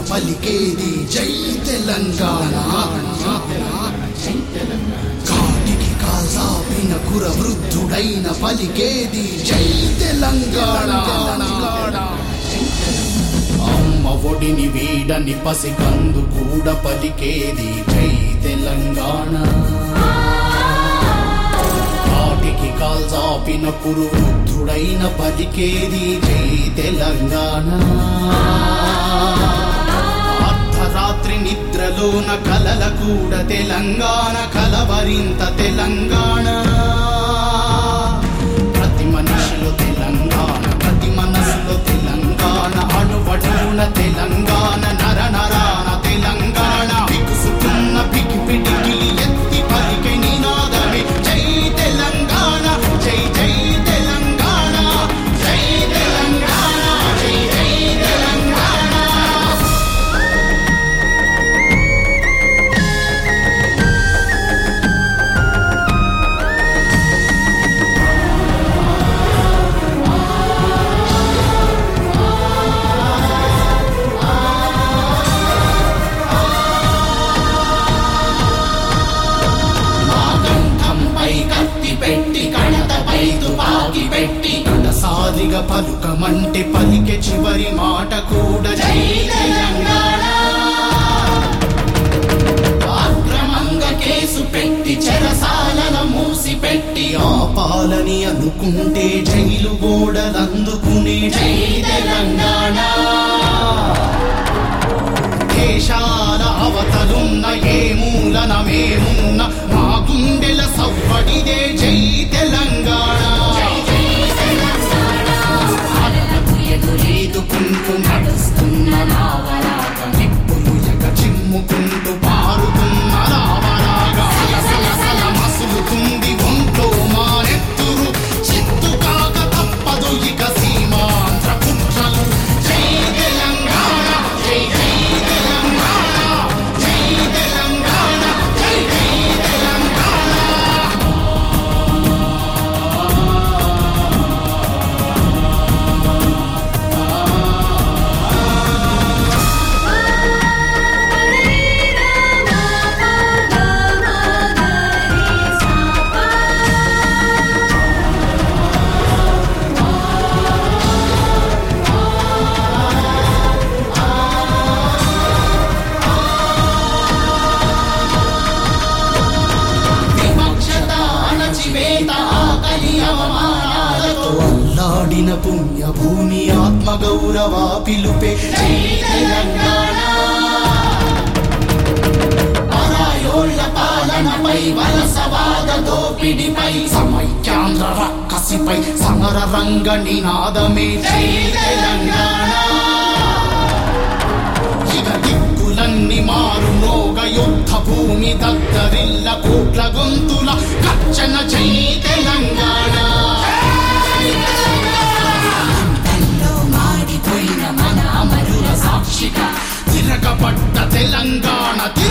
పలికేది జై తెలంగాణ కాటికి కాసాపిన కుర వృద్ధుడైన పలికేది జై తెలంగాణ అమ్మ ఒడిని వీడని పసికందు కూడా పలికేది జై తెలంగాణ కాటికి కాల్చాపిన కురు వృద్ధుడైన పలికేది జై తెలంగాణ అర్ధరాత్రి నిద్రలోన కలల కూడా తెలంగాణ కలవరింత తెలంగాణ ప్రతి మనిషిలో తెలంగాణ ప్రతి మనసులో తెలంగాణ అణువడున తెలంగాణ నర నరాన తెలంగాణ బిగుసుకున్న పికి పిటికిలి ఎత్తి పలికే నినాదమే జై తెలంగాణ జై జై తెలంగాణ జై తెలంగాణ జై జై తెలంగాణ కంఠంపై కత్తి పెట్టి కణతపై తుపాకి పెట్టి కడసారిగా పలుకమంటే పలికే చివరి మాట కూడా జై తెలంగాణ అక్రమంగా కేసు పెట్టి చెరసాలన మూసి పెట్టి ఆపాలని అనుకుంటే జైలు గోడలందుకునే జై తెలంగాణ దేశాల అవతలున్న ఏ మూలన మేమున్న మా గుండెల సవ్వడిదే జై తెలంగాణ అలలకు ఎదురేదుకుంటూ నడుస్తున్న నావలాగా నిప్పులు ఎగ చిమ్ముకుంటూ పారుతున్న లావలాగా సలసల మసులుతుంది ఒంట్లో మానెత్తురు చిత్తు కాక తప్పదు ఇక సీమాంధ్ర కుట్రలు జై తెలంగాణ జై జై తెలంగాణ జై తెలంగాణ జై జై తెలంగాణ వివక్షత అణచివేత ఆకలి అవమానాలతో అల్లాడిన పుణ్య భూమి ఆత్మ గౌరవ పిలుపే జై తెలంగాణ పరాయోళ్ళ పాలనపై వలసవాద దోపిడిపై సమైక్యాంధ్ర రక్కసిపై సమర రంగ నినాదమే జై తెలంగాణ ఇక దిక్కులన్నీ మారు మోగ యుద్ధ భూమి దగ్గరిల్ల కోట్ల గొంతుల కచ్చన జై తెలంగాణ గుండెల్లో మాడిపోయిన మన అమరుల సాక్షిగా తిరగబడ్డ తెలంగాణ